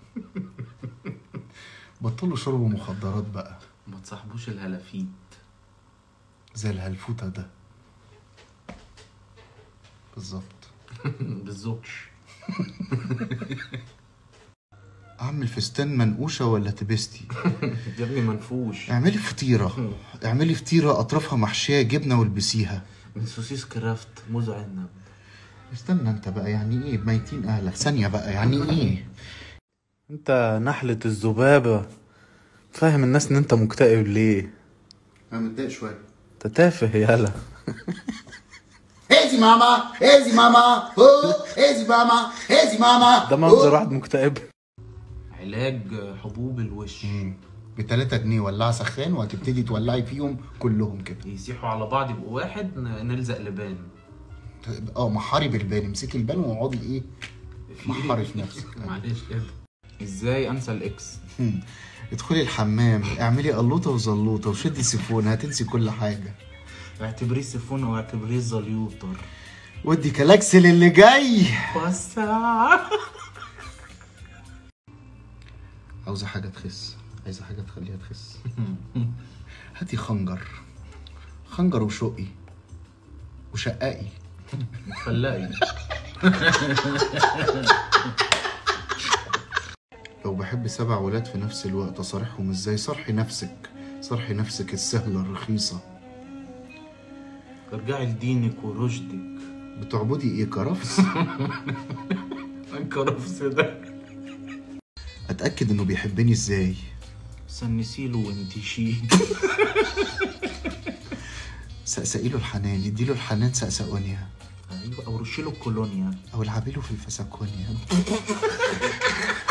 بطلوا شرب مخدرات بقى ما تصاحبوش الهلافيت زي الهلفوتة ده بالظبط بالظبط اعمل فستان منقوشة ولا تبستي يا ابني منفوش اعملي فطيرة اعملي فطيرة اطرافها محشية جبنة والبسيها من سوسيس كرافت موز عنب استنى انت بقى يعني ايه ميتين اهلك ثانية بقى يعني ايه انت نحلة الذبابة فاهم الناس ان انت مكتئب ليه انا متضايق شوية انت تافه يالا هيزي ماما هيزي ماما هو هيزي ماما هيزي ماما ده منظر واحد مكتئب علاج حبوب الوش ب 3 جنيه ولعة سخان وهتبتدي تولعي فيهم كلهم كده يسيحوا على بعض يبقوا واحد ن- نلزق لبان اه محاري بالبان امسكي البان واقعدي ايه محري في نفسك معلش كده ازاي انسى الاكس هم. ادخلي الحمام اعملي قلوطه وزلوطه وشدي سيفون هتنسي كل حاجه اعتبريه سيفون واعتبريه زليوتر ودي كلاكسل اللي جاي وسع عاوزه حاجه تخس عايزه حاجه تخليها تخس هاتي خنجر خنجر وشقي وشققي فلاقي لو بحب سبع ولاد في نفس الوقت اصارحهم ازاي صرحي نفسك صرحي نفسك السهله الرخيصه ارجعي لدينك ورشدك بتعبدي ايه كرفس الكرفس ده اتاكد انه بيحبني ازاي سنسيله وانتشيه سقسقي له الحنان اديله الحنان سقسقونيا ايوه او رشيله الكولونيا او العبي له في الفسكونيا